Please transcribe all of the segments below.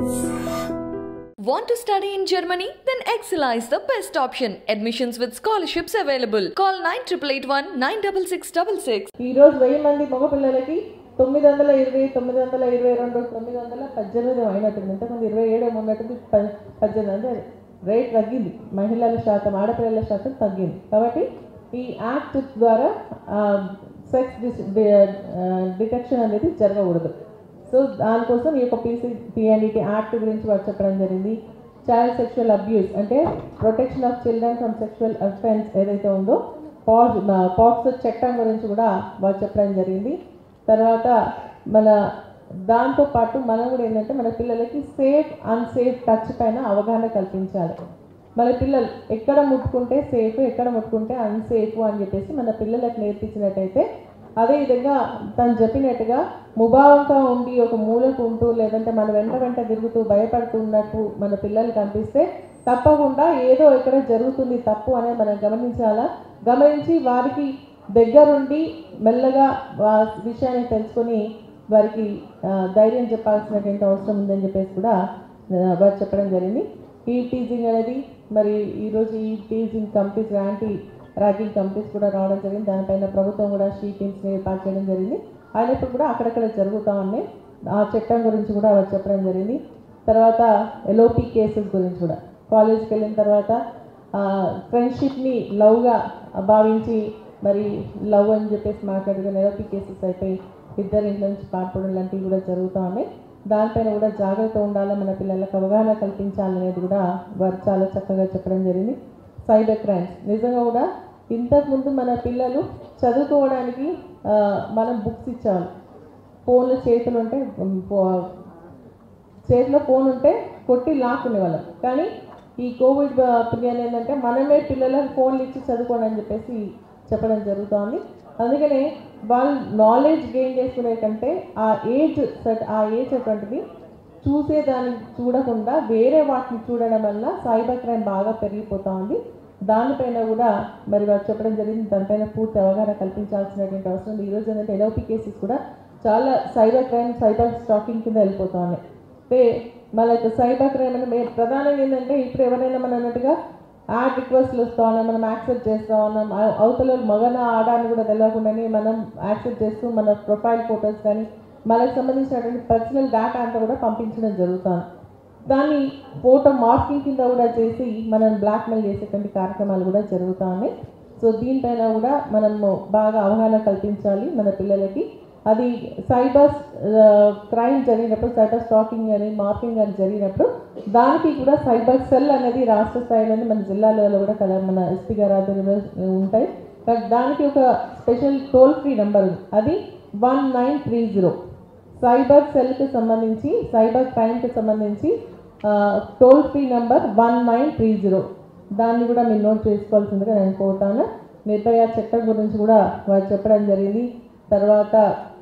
Want to study in Germany? Then Excella is the best option. Admissions with scholarships available. Call 9881 96666. ఈ రోజు వెయ్యి మంది మగపిల్లలకి తొమ్మిది వందల ఇరవై తొమ్మిది వందల ఇరవై రెండు తొమ్మిది వందల పద్దెనిమిది అయినట్టుంది ఇంతకుముందు ఇరవై ఏడు ఉన్నట్టుంది ప- పద్దెనిమిది అంటే రేట్ తగ్గింది మహిళల శాతం ఆడపిల్లల శాతం తగ్గింది కాబట్టి ఈ యాక్ట్ ద్వారా సెక్స్ డిటెక్షన్ అనేది జరగకూడదు సో దానికోసం ఈ యొక్క పీసీ పిఎన్ఈటీ యాక్ట్ గురించి వారు చెప్పడం జరిగింది చైల్డ్ సెక్షువల్ అబ్యూస్ అంటే protection of children from sexual offence ఏదైతే ఉందో పాజ్ పాక్స్ చట్టం గురించి కూడా వారు చెప్పడం జరిగింది తర్వాత మన దాంతో పాటు మనం కూడా ఏంటంటే మన పిల్లలకి సేఫ్ అన్సేఫ్ టచ్ పైన అవగాహన కల్పించాలి మన పిల్లలు ఎక్కడ ముట్టుకుంటే సేఫ్ ఎక్కడ ముట్టుకుంటే అన్సేఫ్ అని చెప్పేసి మన పిల్లలకు నేర్పించినట్టయితే అదేవిధంగా తను చెప్పినట్టుగా ముభావంగా ఉండి ఒక మూలకు ఉంటూ లేదంటే మన వెంట వెంట తిరుగుతూ భయపడుతున్నట్టు మన పిల్లలు కనిపిస్తే తప్పకుండా ఏదో ఇక్కడ జరుగుతుంది తప్పు అనేది మనం గమనించాలా గమనించి వారికి దగ్గరుండి మెల్లగా వా విషయాన్ని తెలుసుకొని వారికి ఆ, ధైర్యం చెప్పాల్సినటువంటి అవసరం ఉందని చెప్పేసి కూడా ఆ, వారు చెప్పడం జరిగింది ఈ టీజింగ్ అనేది మరి ఈరోజు ఈ teasing companies anti ragging companies కూడా రావడం జరిగింది దానిపైన ప్రభుత్వం కూడా షీ టీమ్స్ని ఏర్పాటు చేయడం జరిగింది అయినప్పుడు కూడా అక్కడక్కడ జరుగుతూ ఉన్నాయి ఆ చట్టం గురించి కూడా వారు చెప్పడం జరిగింది తర్వాత ఎల్ఓపి కేసెస్ గురించి కూడా కాలేజ్కి వెళ్ళిన తర్వాత ఫ్రెండ్షిప్ని లవ్గా భావించి మరి లవ్ అని చెప్పేసి మాట్లాడుకుని ఎల్ఓపి కేసెస్ అయిపోయి ఇద్దరి ఇంట్లో నుంచి పారిపోవడం లాంటివి కూడా జరుగుతూ ఉన్నాయి దానిపైన కూడా జాగ్రత్త ఉండాలి మన పిల్లలకు అవగాహన కల్పించాలనేది కూడా వారు చాలా చక్కగా చెప్పడం జరిగింది సైబర్ క్రైమ్స్ నిజంగా కూడా ఇంతకుముందు మన పిల్లలు చదువుకోవడానికి ఆ, మనం బుక్స్ ఇచ్చేవాళ్ళం ఫోన్లు చేతులు ఉంటే ఉమ్, పో- చేతిలో ఫోన్ ఉంటే కొట్టి లాక్కునేవాళ్ళం కానీ ఈ కోవిడ్ పీరియడ్ ఏంటంటే మనమే పిల్లలకు ఫోన్లు ఇచ్చి చదువుకోండి అని చెప్పేసి చెప్పడం జరుగుతోంది అందుకనే వాళ్ళు నాలెడ్జ్ గెయిన్ చేసుకునే కంటే ఆ ఏజ్ సట్ ఆ ఏజ్ అటువంటిది చూసేదాన్ని చూడకుండా వేరే వాటిని చూడడం వల్ల సైబర్ క్రైమ్ బాగా పెరిగిపోతా ఉంది దానిపైన కూడా మరి వారు చెప్పడం జరిగింది దానిపైన పూర్తి అవగాహన కల్పించాల్సినటువంటి అవసరం ఉంది ఈరోజు ఏంటంటే ఎల్ఓపి కేసెస్ కూడా చాలా సైబర్ క్రైమ్ సైబర్ స్టాకింగ్ కింద వెళ్ళిపోతా ఉన్నాయి అంటే మనకు సైబర్ క్రైమ్ అంటే మే- ప్రధానంగా ఏంటంటే ఇప్పుడు ఎవరైనా మనం అన్నట్టుగా యాడ్ రిక్వెస్ట్లు వస్తా ఉన్నాం మనం యాక్సెప్ట్ చేస్తూ ఉన్నాం అవ- అవతల వాళ్ళు మగన ఆడాన్ని కూడా తెలియకుండానే మనం యాక్సెప్ట్ చేస్తూ మన ప్రొఫైల్ ఫొటోస్ కానీ మనకు సంబంధించినటువంటి పర్సనల్ డేటా అంతా కూడా పంపించడం జరుగుతుంది దాన్ని ఫోటో మార్కింగ్ కింద కూడా చేసి మనం బ్లాక్మెయిల్ చేసేటువంటి కార్యక్రమాలు కూడా జరుగుతూ ఉన్నాయి సో దీనిపైన కూడా మనము బాగా అవగాహన కల్పించాలి మన పిల్లలకి అది సైబర్ క్రైమ్ జరిగినప్పుడు సైబర్ స్టాకింగ్ అని మార్కింగ్ అని జరిగినప్పుడు దానికి కూడా సైబర్ సెల్ అనేది రాష్ట్ర స్థాయిలోనే మన జిల్లాలలో కూడా కదా మన ఎస్పీ గారు ఆధ్వర్యంలో ఉంటాయి బట్ దానికి ఒక స్పెషల్ టోల్ ఫ్రీ నెంబర్ ఉంది అది one nine three zero cyber సెల్కి సంబంధించి సైబర్ క్రైమ్కి సంబంధించి toll free number one nine three zero దాన్ని కూడా మీరు నోట్ చేసుకోవాల్సిందిగా నేను కోరుతాను నిర్భయ చట్టం గురించి కూడా వారు చెప్పడం జరిగింది తర్వాత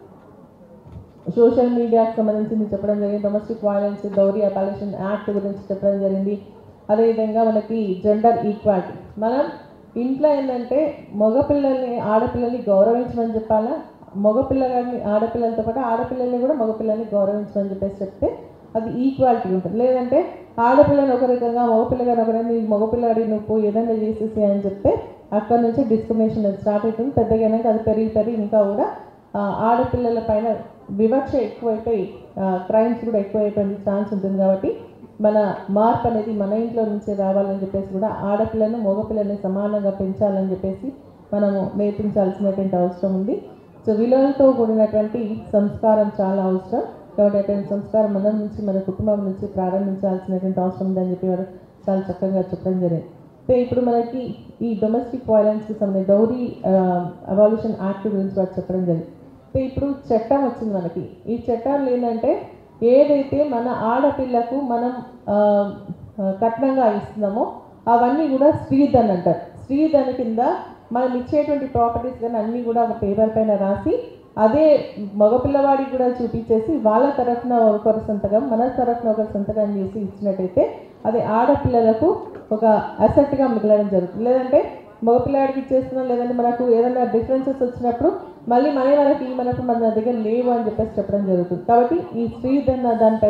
సోషల్ మీడియాకి సంబంధించింది చెప్పడం జరిగింది డొమెస్టిక్ వైలెన్స్ గౌరీ అపాలేషన్ యాక్ట్ గురించి చెప్పడం జరిగింది అదేవిధంగా మనకి జెండర్ ఈక్వాలిటీ మనం ఇంట్లో ఏంటంటే మగపిల్లల్ని ఆడపిల్లల్ని గౌరవించమని చెప్పాలా మగపిల్లగాని ఆడపిల్లలతో పాటు ఆడపిల్లల్ని కూడా మగపిల్లల్ని గౌరవించమని చెప్పేసి చెప్తే అది ఈక్వాలిటీ ఉంటుంది లేదంటే ఆడపిల్లని ఒక రకంగా మగపిల్లగాని ఒక రకంగా మగపిల్లాడి నువ్వు ఏదైనా చేసేసి అని చెప్తే అక్కడ నుంచి డిస్క్రిమినేషన్ స్టార్ట్ అవుతుంది పెద్దగా అది పెరిగి పెరిగి ఇంకా కూడా ఆ, ఆడపిల్లల పైన వివక్ష ఎక్కువైపోయి క్రైమ్స్ కూడా ఎక్కువైపోయిన ఛాన్స్ ఉంటుంది కాబట్టి మన మార్పు అనేది మన ఇంట్లో నుంచే రావాలని చెప్పేసి కూడా ఆడపిల్లను మగపిల్లని సమానంగా పెంచాలని చెప్పేసి మనము నేర్పించాల్సినటువంటి అవసరం ఉంది సో విలువలతో కూడినటువంటి సంస్కారం చాలా అవసరం కాబట్టి అటువంటి సంస్కారం మన నుంచి మన కుటుంబం నుంచి ప్రారంభించాల్సినటువంటి అవసరం ఉందని చెప్పి వారు చాలా చక్కగా చెప్పడం జరిగింది సో ఇప్పుడు మనకి ఈ డొమెస్టిక్ వైలెన్స్కి సంబంధించి డౌరీ అవాల్యూషన్ యాక్ట్ గురించి వారు చెప్పడం జరిగింది సో ఇప్పుడు చట్టం వచ్చింది మనకి ఈ చట్టంలో ఏంటంటే ఏదైతే మన ఆడపిల్లకు మనం ఆ, ఆ, కట్నంగా ఇస్తున్నామో అవన్నీ కూడా స్త్రీధన్ అంటారు స్త్రీధన్ కింద మనం ఇచ్చేటువంటి ప్రాపర్టీస్ కానీ అన్నీ కూడా ఒక పేపర్ పైన రాసి అదే మగపిల్లవాడికి కూడా చూపించేసి వాళ్ళ తరఫున ఒకరి సంతకం మన తరఫున ఒకరి సంతకం చేసి ఇచ్చినట్టయితే అది ఆడపిల్లలకు ఒక అసెట్గా మిగలడం జరుగుతుంది లేదంటే మగపిల్లాడికి ఇచ్చేస్తున్నాం లేదంటే మనకు ఏదైనా డిఫరెన్సెస్ వచ్చినప్పుడు మళ్ళీ మనీ మనకి మనకు మన దగ్గర లేవు అని చెప్పేసి చెప్పడం జరుగుతుంది కాబట్టి ఈ స్త్రీ దన్న దానిపైన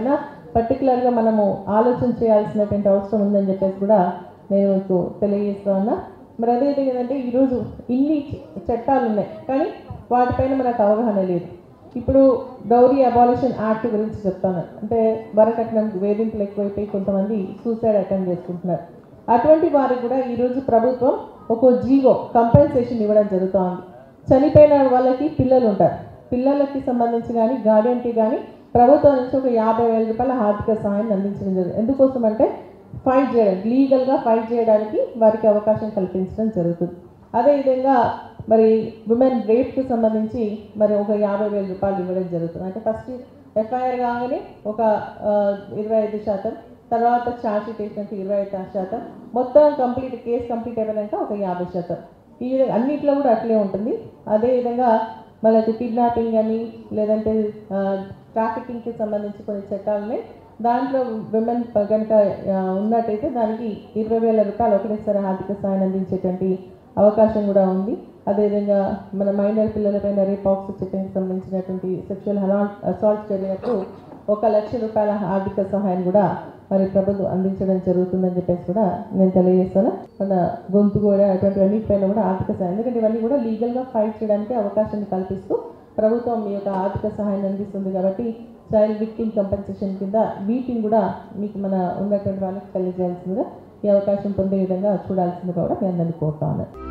పర్టికులర్గా మనము ఆలోచన చేయాల్సినటువంటి అవసరం ఉందని చెప్పేసి కూడా నేను మీకు తెలియజేస్తా ఉన్నా మరి అదేవిధంగా ఏంటంటే ఈరోజు ఇన్ని చట్టాలు ఉన్నాయి కానీ వాటిపైన మనకు అవగాహన లేదు ఇప్పుడు డౌరీ అబాలిషన్ యాక్ట్ గురించి చెప్తాను అంటే వరకట్నం వేధింపులు ఎక్కువైపోయి కొంతమంది సూసైడ్ అటెంప్ట్ చేసుకుంటున్నారు అటువంటి వారికి కూడా ఈరోజు ప్రభుత్వం ఒక జీవో కంపెన్సేషన్ ఇవ్వడం జరుగుతోంది చనిపోయిన వాళ్ళకి పిల్లలు ఉంటారు పిల్లలకి సంబంధించి కానీ గార్డియన్కి కానీ ప్రభుత్వం నుంచి ఒక యాభై వేల రూపాయల ఆర్థిక సహాయాన్ని అందించడం జరుగుతుంది ఎందుకోసం అంటే ఫైట్ చేయడానికి లీగల్గా ఫైట్ చేయడానికి వారికి అవకాశం కల్పించడం జరుగుతుంది అదేవిధంగా మరి ఉమెన్ రేప్కి సంబంధించి మరి ఒక యాభై వేల రూపాయలు ఇవ్వడం జరుగుతుంది అంటే ఫస్ట్ ఎఫ్ఐఆర్ కాగానే ఒక ఆ, ఇరవై ఐదు శాతం తర్వాత ఛార్జ్ షీట్ వేసినాక ఇరవై ఐదు శాతం మొత్తం కంప్లీట్ కేసు కంప్లీట్ అయిపోయాక ఒక యాభై శాతం ఈ విధంగా అన్నిట్లో కూడా అట్లే ఉంటుంది అదేవిధంగా మనకు కిడ్నాపింగ్ అని లేదంటే ట్రాఫికింగ్కి సంబంధించి కొన్ని చట్టాలు ఉన్నాయి దాంట్లో విమెన్ కనుక ఆ, ఉన్నట్టయితే దానికి ఇరవై వేల రూపాయలు ఒకటేసారి ఆర్థిక సాయం అందించేటువంటి అవకాశం కూడా ఉంది అదేవిధంగా మన మైనర్ పిల్లలపైన రేపాక్స్ చట్టానికి సంబంధించినటువంటి సెక్షువల్ అసాల్ట్ జరిగినప్పుడు ఒక లక్ష రూపాయల ఆర్థిక సహాయం కూడా మరి ప్రభుత్వం అందించడం జరుగుతుందని చెప్పేసి కూడా నేను తెలియజేస్తాను మన గొంతు కూడా అటువంటి అన్నిటిపైన కూడా ఆర్థిక సహాయం ఎందుకంటే ఇవన్నీ కూడా లీగల్గా ఫైట్ చేయడానికి అవకాశాన్ని కల్పిస్తూ ప్రభుత్వం మీ యొక్క ఆర్థిక సహాయాన్ని అందిస్తుంది కాబట్టి చైల్డ్ విక్టిమ్ కంపెన్సేషన్ కింద వీటిని కూడా మీకు మన ఉన్నటువంటి వాళ్ళకి తెలియజేయాల్సిందిగా ఈ అవకాశం పొందే విధంగా చూడాల్సిందిగా కూడా మీ అందరినీ కోరుతా ఉన్నాను